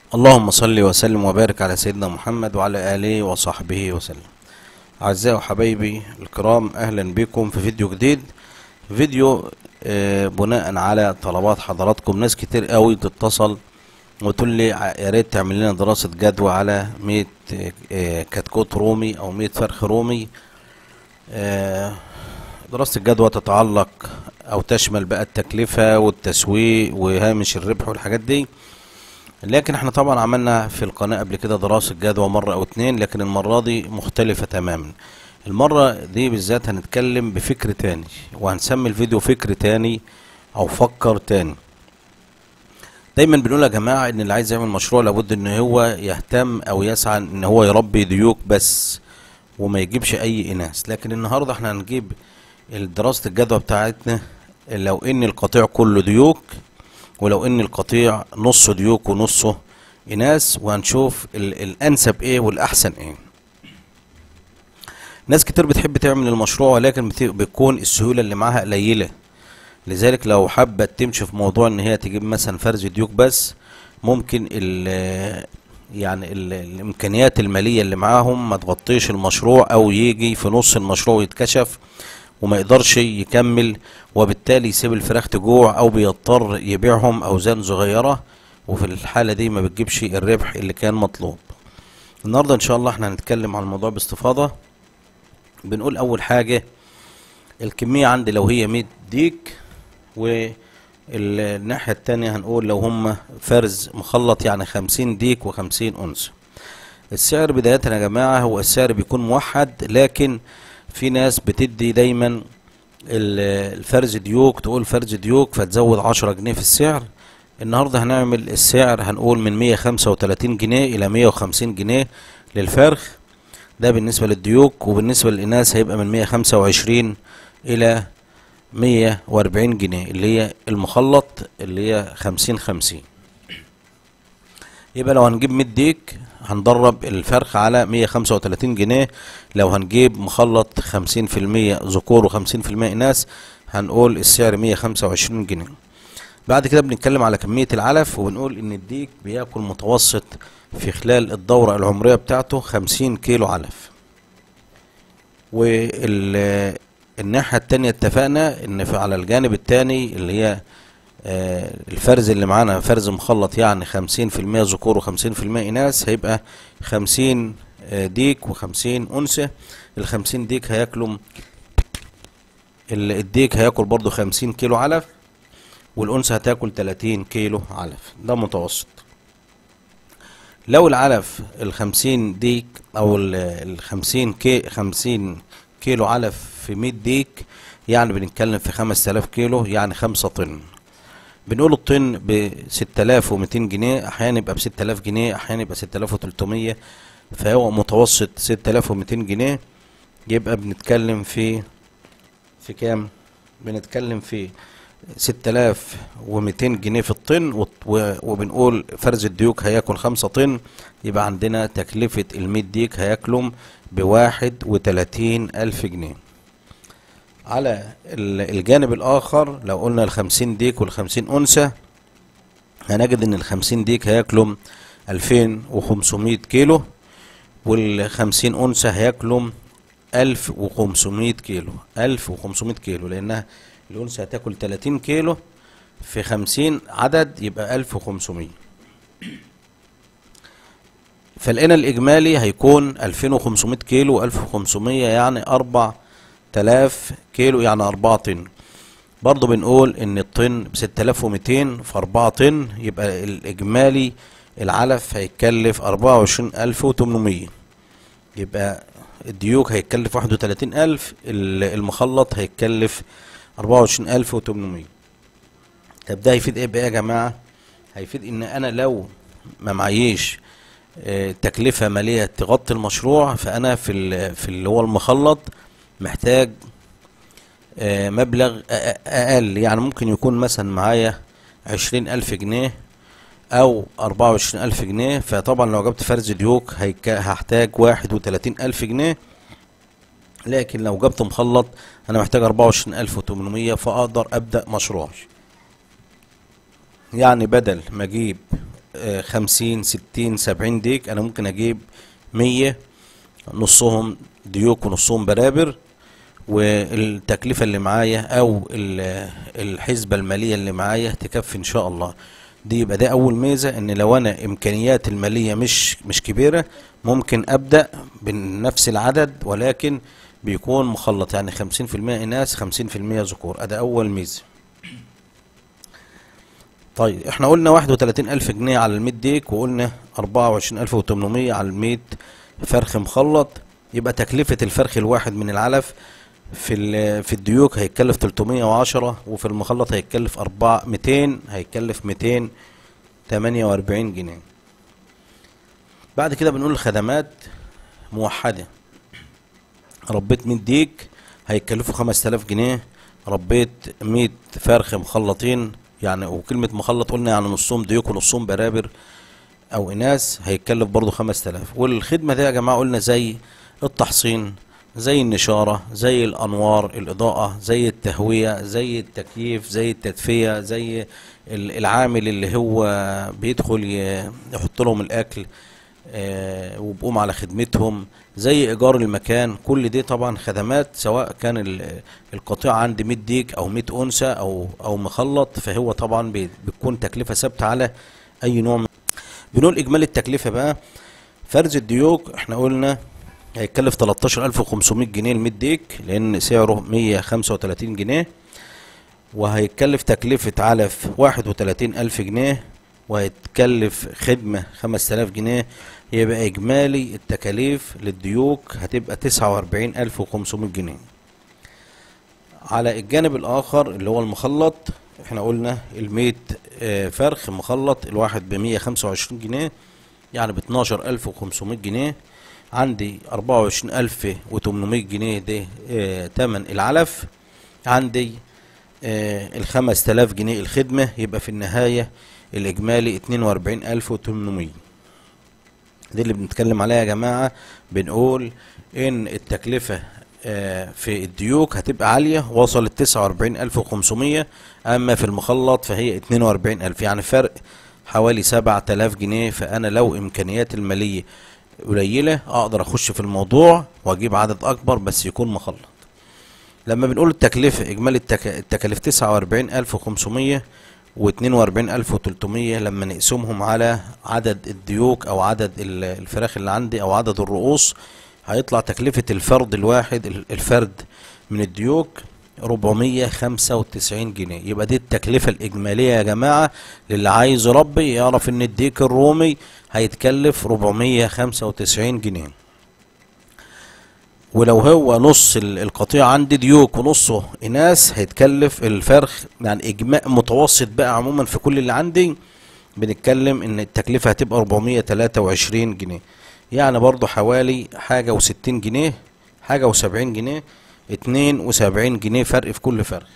اللهم صل وسلم وبارك على سيدنا محمد وعلى آله وصحبه وسلم أعزائي وحبايبي الكرام أهلا بكم في فيديو جديد فيديو آه، بناء على طلبات حضراتكم ناس كتير قوي تتصل وتقول لي ع- يا ريت تعمل لنا دراسة جدوى على 100 آه، كتكوت رومي أو 100 فرخ رومي آه، دراسة الجدوى تتعلق أو تشمل بقى التكلفة والتسويق وهامش الربح والحاجات دي لكن احنا طبعا عملنا في القناة قبل كده دراسة جدوى مرة او اتنين لكن المرة دي مختلفة تماما المرة دي بالذات هنتكلم بفكر تاني وهنسمي الفيديو فكر تاني او فكر تاني دايما بنقول يا جماعة ان اللي عايز يعمل مشروع لابد ان هو يهتم او يسعى ان هو يربي ديوك بس وما يجيبش اي اناث لكن النهاردة احنا هنجيب دراسة الجدوى بتاعتنا لو ان القطيع كله ديوك ولو ان القطيع نصه ديوك ونصه اناث وهنشوف ال- الانسب ايه والاحسن ايه ناس كتير بتحب تعمل المشروع ولكن بت- بتكون السهولة اللي معاها قليلة لذلك لو حابة تمشي في موضوع ان هي تجيب مثلا فرز ديوك بس ممكن ال يعني ال الامكانيات المالية اللي معاهم ما تغطيش المشروع او يجي في نص المشروع ويتكشف وما يقدرش يكمل وبالتالي يسيب الفراخ تجوع او بيضطر يبيعهم اوزان صغيرة وفي الحالة دي ما بتجيبش الربح اللي كان مطلوب النهاردة ان شاء الله احنا هنتكلم عن الموضوع باستفاضة بنقول اول حاجة الكمية عندي لو هي 100 ديك والناحية التانية هنقول لو هم فرز مخلط يعني 50 ديك و50 انثى السعر بداية يا جماعة هو السعر بيكون موحد لكن في ناس بتدي دايما ال- الفرز ديوك تقول فرز ديوك فتزود 10 جنيه في السعر النهارده هنعمل السعر هنقول من 135 جنيه الى 150 جنيه للفرخ ده بالنسبة للديوك وبالنسبة للإناث هيبقى من 125 إلى 140 جنيه اللي هي المخلط اللي هي 50 50 يبقى لو هنجيب 100 ديك هندرب الفرخ على 135 جنيه لو هنجيب مخلط 50% ذكور و50% إناث هنقول السعر 125 جنيه بعد كده بنتكلم على كمية العلف وبنقول إن الديك بياكل متوسط في خلال الدورة العمرية بتاعته 50 كيلو علف والناحية التانية اتفقنا إن في على الجانب التاني اللي هي آه، الفرز اللي معانا فرز مخلط يعني 50% ذكور و50% إناث هيبقى 50 آه، ديك و50 أنثى ال 50 ديك هياكلوا ال- الديك هياكل برضو 50 كيلو علف والأنثى هتاكل 30 كيلو علف ده متوسط لو العلف الخمسين ديك او ال- الخمسين كي خمسين كيلو علف في مية ديك يعني بنتكلم في خمس تلاف كيلو يعني خمسة طن بنقول الطن بستة آلاف ومتين جنيه احيانا يبقى بستة آلاف جنيه احيانا يبقى ستة آلاف وتلتمية فهو متوسط ستة آلاف ومتين جنيه يبقى بنتكلم في في كام بنتكلم في 6200 جنيه في الطن وط- و- وبنقول فرز الديوك هياكل 5 طن يبقى عندنا تكلفة ال 100 ديك هياكلهم بواحد وتلاتين ألف جنيه على ال- الجانب الآخر لو قلنا ال 50 ديك وال 50 أنثى هنجد إن ال 50 ديك هياكلهم 2500 كيلو وال 50 أنثى هياكلهم 1500 كيلو 1500 كيلو لأنها الأنثى هتاكل 30 كيلو في 50 عدد يبقى 1500 فلقينا الإجمالي هيكون 2500 كيلو 1500 يعني 4000 كيلو يعني 4 طن برضو بنقول إن الطن ب 6200 في 4 طن يبقى الإجمالي العلف هيتكلف 24800 يبقى الديوك هيتكلف 31000 ال- المخلط هيتكلف 24800 طب ده هيفيد ايه بقى يا جماعه هيفيد ان انا لو ما معيش آه، تكلفه ماليه تغطي المشروع فانا في ال- في اللي هو المخلط محتاج آه، مبلغ أ- أ- اقل يعني ممكن يكون مثلا معايا عشرين الف جنيه او اربعة وعشرين الف جنيه فطبعا لو جبت فرز ديوك هيك- هحتاج واحد وتلاتين الف جنيه لكن لو جبت مخلط انا محتاج اربعة وعشرين الف وتمنمية فاقدر ابدأ مشروعي يعني بدل ما اجيب آه، خمسين ستين سبعين ديك انا ممكن اجيب مية نصهم ديوك ونصهم برابر والتكلفة اللي معايا او ال- الحسبة المالية اللي معايا تكفي ان شاء الله دي يبقى ده اول ميزة ان لو انا امكانيات المالية مش مش كبيرة ممكن ابدأ بنفس العدد ولكن بيكون مخلط يعني خمسين في المية اناث خمسين في المية ذكور ادي اول ميزة طيب احنا قلنا واحد وتلاتين الف جنيه على المية ديك وقلنا اربعة وعشرين الف وتمنمية على المية فرخ مخلط يبقى تكلفة الفرخ الواحد من العلف في ال- في الديوك هيتكلف 310 وفي المخلط هيتكلف 4 200 هيتكلف 248 جنيه بعد كده بنقول الخدمات موحدة ربيت 100 ديك هيتكلفوا 5000 جنيه ربيت 100 فرخ مخلطين يعني وكلمة مخلط قلنا يعني نصهم ديوك ونصهم برابر او اناث هيتكلف برضو 5000 والخدمة دي يا جماعة قلنا زي التحصين زي النشارة زي الانوار الاضاءة زي التهوية زي التكييف زي التدفئة زي ال- العامل اللي هو بيدخل ي- يحط لهم الاكل آه، وبقوم على خدمتهم زي ايجار المكان كل دي طبعا خدمات سواء كان ال- القطيع عندي 100 ديك او 100 انثى او او مخلط فهو طبعا بي- بتكون تكلفة ثابتة على اي نوع من بنقول اجمالي التكلفة بقى فرز الديوك احنا قلنا هيتكلف 13500 جنيه ال 100 ديك لان سعره 135 جنيه وهيتكلف تكلفة علف 31000 جنيه وهيتكلف خدمة 5000 جنيه يبقى إجمالي التكاليف للديوك هتبقى 49500 جنيه على الجانب الآخر اللي هو المخلط احنا قلنا الميت آه، فرخ مخلط الواحد بمية خمسة وعشرين جنيه يعني باتناشر ألف وخمسمية جنيه عندي أربعة وعشرين ألف وتمنمية جنيه ده آه، تمن العلف عندي آه، الخمس تلاف جنيه الخدمة يبقى في النهاية الإجمالي اتنين وأربعين ألف وتمنمية دي اللي بنتكلم عليها يا جماعة بنقول إن التكلفة آه، في الديوك هتبقى عالية وصلت تسعة وأربعين ألف وخمسمية أما في المخلط فهي اتنين وأربعين ألف يعني فرق حوالي سبعة آلاف جنيه فأنا لو إمكانياتي المالية قليلة أقدر أخش في الموضوع وأجيب عدد أكبر بس يكون مخلط لما بنقول التكلفة إجمالي التك... التكاليف تسعة وأربعين ألف وخمسمية واتنين وأربعين ألف وتلتمية لما نقسمهم على عدد الديوك أو عدد ال- الفراخ اللي عندي أو عدد الرؤوس هيطلع تكلفة الفرد الواحد ال- الفرد من الديوك 495 جنيه يبقى دي التكلفة الإجمالية يا جماعة للي عايز يربي يعرف إن الديك الرومي هيتكلف 495 جنيه ولو هو نص ال- القطيع عندي ديوك ونصه إناث هيتكلف الفرخ يعني إجماع متوسط بقى عموما في كل اللي عندي بنتكلم إن التكلفة هتبقى 423 جنيه يعني برضو حوالي حاجة وستين جنيه حاجة وسبعين جنيه اتنين وسبعين جنيه فرق في كل فرخ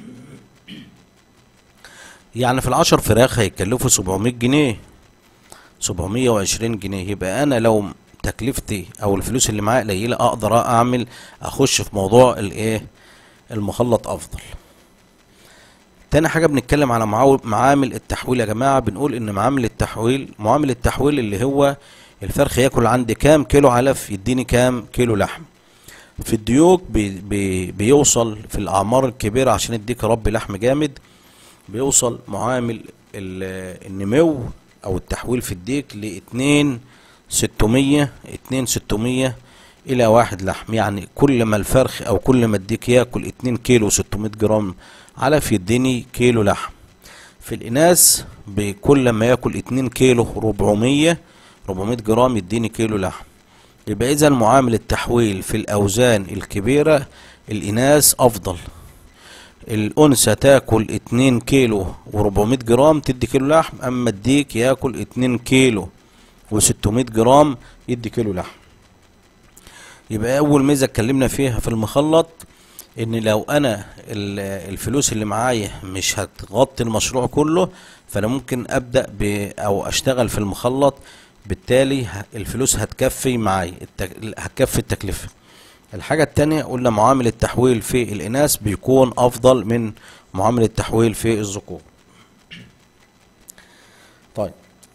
يعني في العشر فراخ هيكلفوا سبعمية جنيه سبعمية وعشرين جنيه يبقى أنا لو تكلفتي أو الفلوس اللي معايا قليلة أقدر أعمل أخش في موضوع الإيه المخلط أفضل تاني حاجة بنتكلم على معاو- معامل التحويل يا جماعة بنقول إن معامل التحويل معامل التحويل اللي هو الفرخ ياكل عندي كام كيلو علف يديني كام كيلو لحم في الديوك بي بي بيوصل في الأعمار الكبيرة عشان يديك رب لحم جامد بيوصل معامل ال- النمو أو التحويل في الديك لاتنين ستمية اتنين ستمية إلى واحد لحم يعني كل ما الفرخ أو كل ما الديك ياكل اتنين كيلو ستمية جرام علف يديني كيلو لحم في الإناث بكل ما ياكل اتنين كيلو ربعمية ربعمية جرام يديني كيلو لحم يبقى إذا معامل التحويل في الأوزان الكبيرة الإناث أفضل الأنثى تاكل اتنين كيلو وربعمية جرام تدي كيلو لحم أما الديك ياكل اتنين كيلو وستمية جرام يدي كيلو لحم يبقى أول ميزة اتكلمنا فيها في المخلط ان لو انا ال- الفلوس اللي معايا مش هتغطي المشروع كله فانا ممكن ابدا ب او اشتغل في المخلط بالتالي ه- الفلوس هتكفي معايا التك... هتكفي التكلفه الحاجه التانية قلنا معامل التحويل في الاناث بيكون افضل من معامل التحويل في الذكور طيب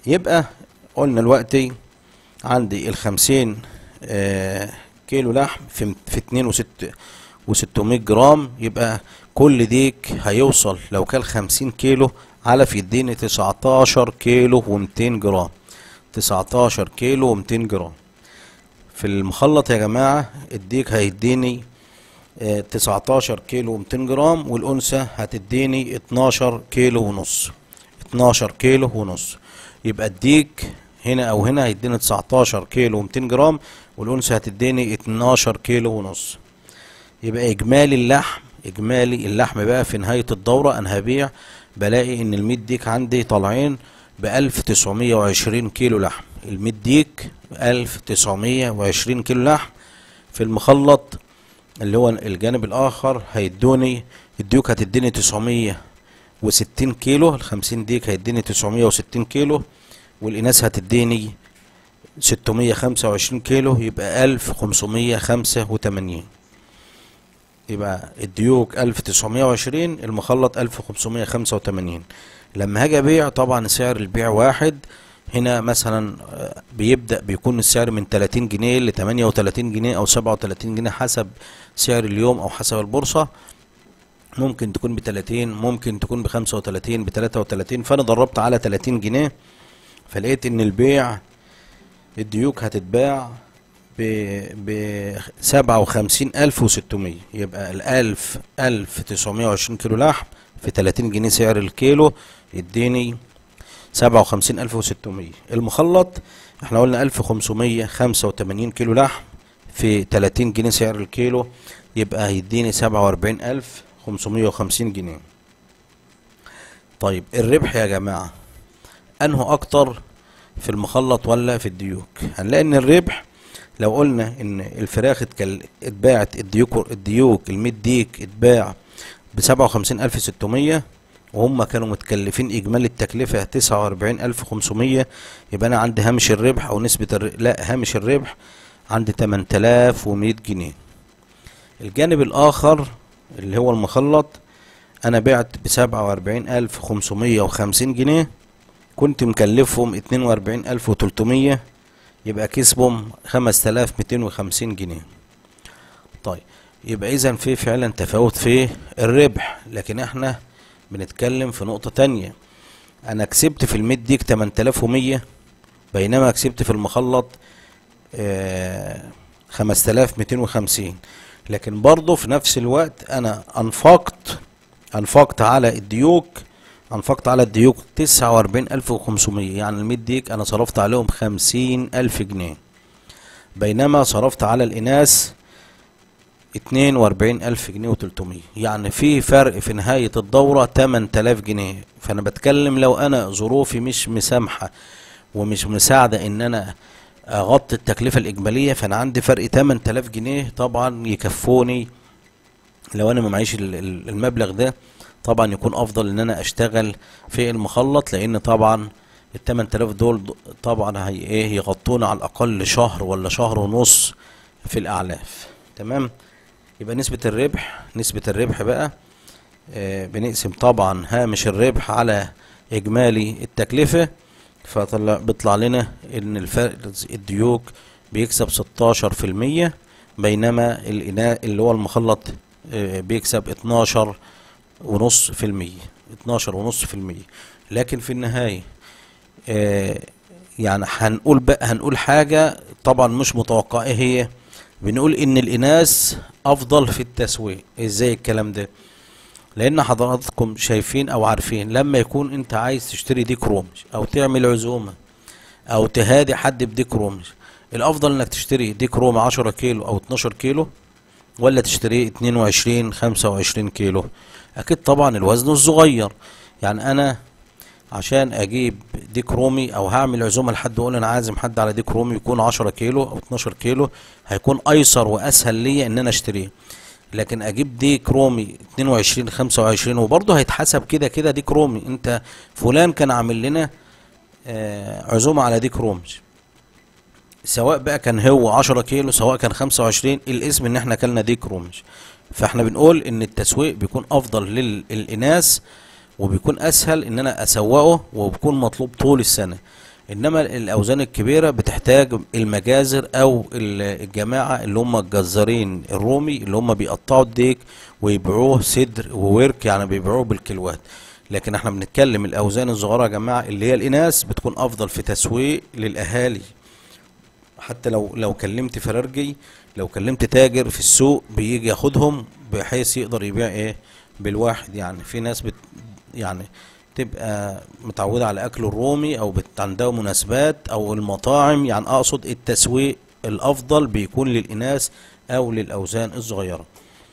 يبقى قلنا دلوقتي عندي الخمسين آه كيلو لحم في في اتنين وست وستمية جرام يبقى كل ديك هيوصل لو كان خمسين كيلو علف يديني تسعتاشر كيلو ومتين جرام تسعتاشر كيلو ومتين جرام في المخلط يا جماعة الديك هيديني آه، 19 كيلو و200 جرام والأنثى هتديني 12 كيلو ونص 12 كيلو ونص يبقى الديك هنا أو هنا هيديني 19 كيلو و200 جرام والأنثى هتديني 12 كيلو ونص يبقى إجمالي اللحم إجمالي اللحم بقى في نهاية الدورة أنا هبيع بلاقي إن الميت ديك عندي طالعين بألف تسعمية وعشرين كيلو لحم الميت ديك ألف تسعمية وعشرين كيلو لحم في المخلط اللي هو الجانب الآخر هيدوني الديوك هتديني تسعمية وستين كيلو الخمسين ديك هيديني تسعمية وستين كيلو والإناث هتديني ستمية خمسة وعشرين كيلو يبقى ألف خمسمية خمسة وتمانين يبقى الديوك ألف تسعمية وعشرين المخلط ألف خمسمية خمسة وتمانين لما هاجي أبيع طبعا سعر البيع واحد هنا مثلا آه، بيبدأ بيكون السعر من 30 جنيه ل 38 جنيه أو 37 جنيه حسب سعر اليوم أو حسب البورصة ممكن تكون ب 30 ممكن تكون ب 35 ب 33 فأنا ضربت على 30 جنيه فلقيت إن البيع الديوك هتتباع ب ب 57600 يبقى ال 1000 1920 كيلو لحم في 30 جنيه سعر الكيلو يديني 57600 المخلط احنا قلنا 1585 كيلو لحم في 30 جنيه سعر الكيلو يبقى هيديني 47550 جنيه طيب الربح يا جماعة انه اكتر في المخلط ولا في الديوك هنلاقي ان الربح لو قلنا ان الفراخ اتكل- اتباعت الديوك الديوك الميت ديك اتباع ب 57600 وهم كانوا متكلفين اجمالي التكلفه 49500 يبقى انا عندي هامش الربح او نسبه الر... لا هامش الربح عندي 8100 جنيه الجانب الاخر اللي هو المخلط انا بعت ب 47550 جنيه كنت مكلفهم 42300 يبقى كسبهم 5250 جنيه طيب يبقى اذا في فعلا تفاوت في الربح لكن احنا بنتكلم في نقطة تانية انا كسبت في الميت ديك 8100 بينما كسبت في المخلط آه 5250 لكن برضه في نفس الوقت انا انفقت انفقت على الديوك انفقت على الديوك 49500 يعني الميت ديك انا صرفت عليهم 50000 جنيه بينما صرفت على الاناث اتنين واربعين ألف جنيه وتلتمية يعني في فرق في نهاية الدورة تمن تلاف جنيه فأنا بتكلم لو أنا ظروفي مش مسامحة ومش مساعدة إن أنا أغطي التكلفة الإجمالية فأنا عندي فرق تمن تلاف جنيه طبعا يكفوني لو أنا ما معيش ال- ال- المبلغ ده طبعا يكون أفضل إن أنا أشتغل في المخلط لأن طبعا التمن تلاف دول د- طبعا هي إيه يغطونا على الأقل شهر ولا شهر ونص في الأعلاف تمام يبقى نسبة الربح نسبة الربح بقى آه، بنقسم طبعا هامش الربح على إجمالي التكلفة فطلع بيطلع لنا إن الفرق الديوك بيكسب 16% بينما الإناء اللي هو المخلط آه، بيكسب 12 ونص في المية 12 ونص في المية لكن في النهاية آه، يعني هنقول بقى هنقول حاجة طبعا مش متوقعة ايه هي بنقول ان الاناث افضل في التسويق ازاي الكلام ده لان حضراتكم شايفين او عارفين لما يكون انت عايز تشتري ديك رومش او تعمل عزومة او تهادي حد بديك رومش الافضل انك تشتري ديك روم 10 كيلو او 12 كيلو ولا تشتريه 22 25 كيلو اكيد طبعا الوزن الصغير يعني انا عشان اجيب ديك رومي او هعمل عزومه لحد اقول انا عازم حد على ديك رومي يكون 10 كيلو او 12 كيلو هيكون ايسر واسهل ليا ان انا اشتريه لكن اجيب ديك رومي 22 25 وبرضه هيتحسب كده كده ديك رومي انت فلان كان عامل لنا آه عزومه على ديك رومي سواء بقى كان هو 10 كيلو سواء كان 25 الاسم ان احنا اكلنا ديك رومش فاحنا بنقول ان التسويق بيكون افضل للاناث وبيكون اسهل ان انا اسوقه وبيكون مطلوب طول السنه انما الاوزان الكبيره بتحتاج المجازر او ال- الجماعه اللي هم الجزارين الرومي اللي هم بيقطعوا الديك ويبيعوه صدر وورك يعني بيبيعوه بالكيلوات لكن احنا بنتكلم الاوزان الصغيره يا جماعه اللي هي الاناث بتكون افضل في تسويق للاهالي حتى لو لو كلمت فرارجي لو كلمت تاجر في السوق بيجي ياخدهم بحيث يقدر يبيع ايه بالواحد يعني في ناس بت يعني تبقى متعودة على اكل الرومي او بت عندها مناسبات او المطاعم يعني اقصد التسويق الافضل بيكون للاناث او للاوزان الصغيره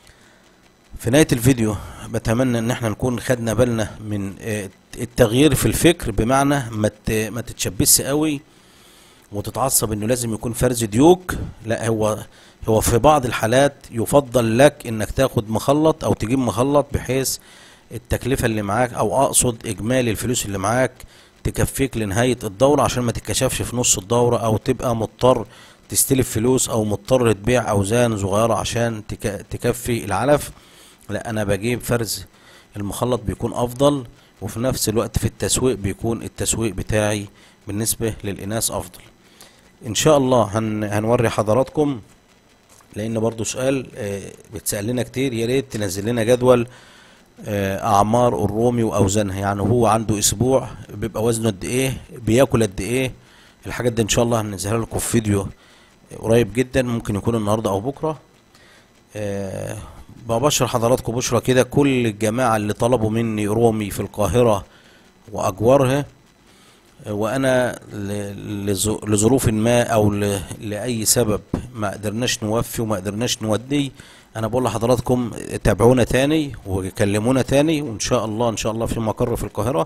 في نهاية الفيديو بتمنى ان احنا نكون خدنا بالنا من آه، التغيير في الفكر بمعنى ما ت- ما تتشبثش قوي وتتعصب انه لازم يكون فرز ديوك لا هو هو في بعض الحالات يفضل لك انك تاخد مخلط او تجيب مخلط بحيث التكلفة اللي معاك او اقصد اجمالي الفلوس اللي معاك تكفيك لنهاية الدورة عشان ما تتكشفش في نص الدورة او تبقى مضطر تستلف فلوس او مضطر تبيع اوزان صغيرة عشان تك- تكفي العلف لا انا بجيب فرز المخلط بيكون افضل وفي نفس الوقت في التسويق بيكون التسويق بتاعي بالنسبة للإناث أفضل إن شاء الله هن هنوري حضراتكم لأن برضو سؤال آه، بتسأل لنا كتير يا ريت تنزل لنا جدول آه، أعمار الرومي وأوزانها يعني هو عنده أسبوع بيبقى وزنه قد إيه بياكل قد إيه الحاجات دي إن شاء الله هننزلها لكم في فيديو قريب جدا ممكن يكون النهاردة أو بكرة آه، ببشر حضراتكم بشرة كده كل الجماعة اللي طلبوا مني رومي في القاهرة وأجوارها آه، وأنا ل- لظ- لظروف ما أو ل- لأي سبب ما قدرناش نوفي وما قدرناش نودي أنا بقول لحضراتكم تابعونا تاني وكلمونا تاني وإن شاء الله إن شاء الله في مقر في القاهرة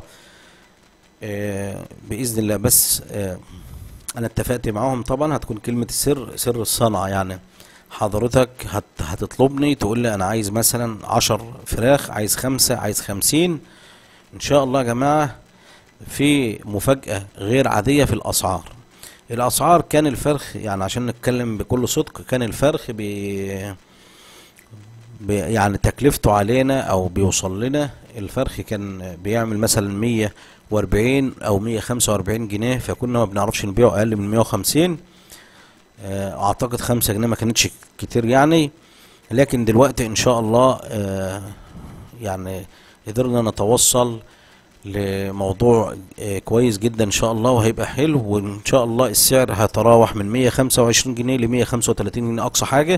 آه، بإذن الله بس آه، أنا اتفقت معاهم طبعا هتكون كلمة السر سر الصنعة يعني حضرتك هت هتطلبني تقول لي انا عايز مثلا عشر فراخ عايز خمسة عايز خمسين ان شاء الله يا جماعة في مفاجأة غير عادية في الاسعار الاسعار كان الفرخ يعني عشان نتكلم بكل صدق كان الفرخ بي بي يعني تكلفته علينا او بيوصل لنا الفرخ كان بيعمل مثلا مية واربعين او مية خمسة واربعين جنيه فكنا ما بنعرفش نبيعه اقل من مية وخمسين آه، اعتقد خمسة جنيه ما كانتش كتير يعني لكن دلوقتي ان شاء الله آه، يعني قدرنا نتوصل لموضوع آه، كويس جدا ان شاء الله وهيبقى حلو وان شاء الله السعر هيتراوح من 125 جنيه ل 135 جنيه اقصى حاجة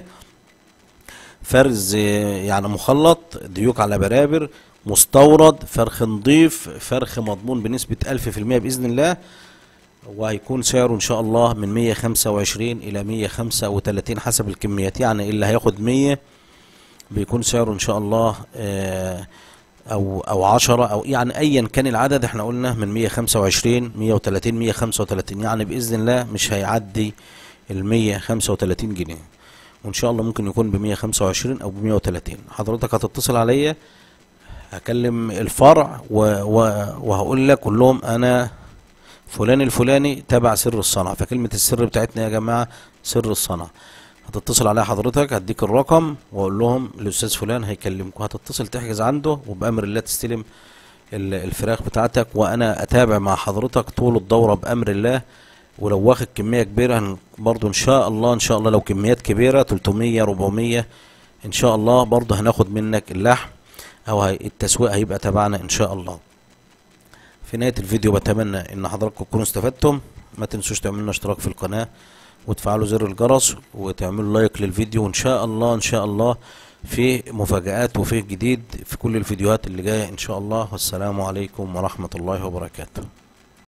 فرز آه، يعني مخلط ديوك على برابر مستورد فرخ نضيف فرخ مضمون بنسبة 1000% بإذن الله وهيكون سعره ان شاء الله من 125 الى 135 حسب الكميات يعني اللي هياخد 100 بيكون سعره ان شاء الله آه، او او 10 او يعني ايا كان العدد احنا قلنا من 125 130 135 يعني باذن الله مش هيعدي ال 135 جنيه وان شاء الله ممكن يكون ب 125 او ب 130 حضرتك هتتصل عليا هكلم الفرع و و وهقول لك قول لهم انا فلان الفلاني تبع سر الصنعة فكلمة السر بتاعتنا يا جماعة سر الصنعة هتتصل عليها حضرتك هديك الرقم واقول لهم الاستاذ فلان هيكلمكم هتتصل تحجز عنده وبامر الله تستلم ال- الفراخ بتاعتك وانا اتابع مع حضرتك طول الدورة بامر الله ولو واخد كمية كبيرة هن- برضو ان شاء الله ان شاء الله لو كميات كبيرة 300 400 ان شاء الله برضو هناخد منك اللحم او هي التسويق هيبقى تبعنا ان شاء الله في نهاية الفيديو بتمنى ان حضراتكم تكونوا استفدتم ما تنسوش تعملوا لنا اشتراك في القناة وتفعلوا زر الجرس وتعملوا لايك للفيديو وان شاء الله ان شاء الله في مفاجآت وفي جديد في كل الفيديوهات اللي جاية ان شاء الله والسلام عليكم ورحمة الله وبركاته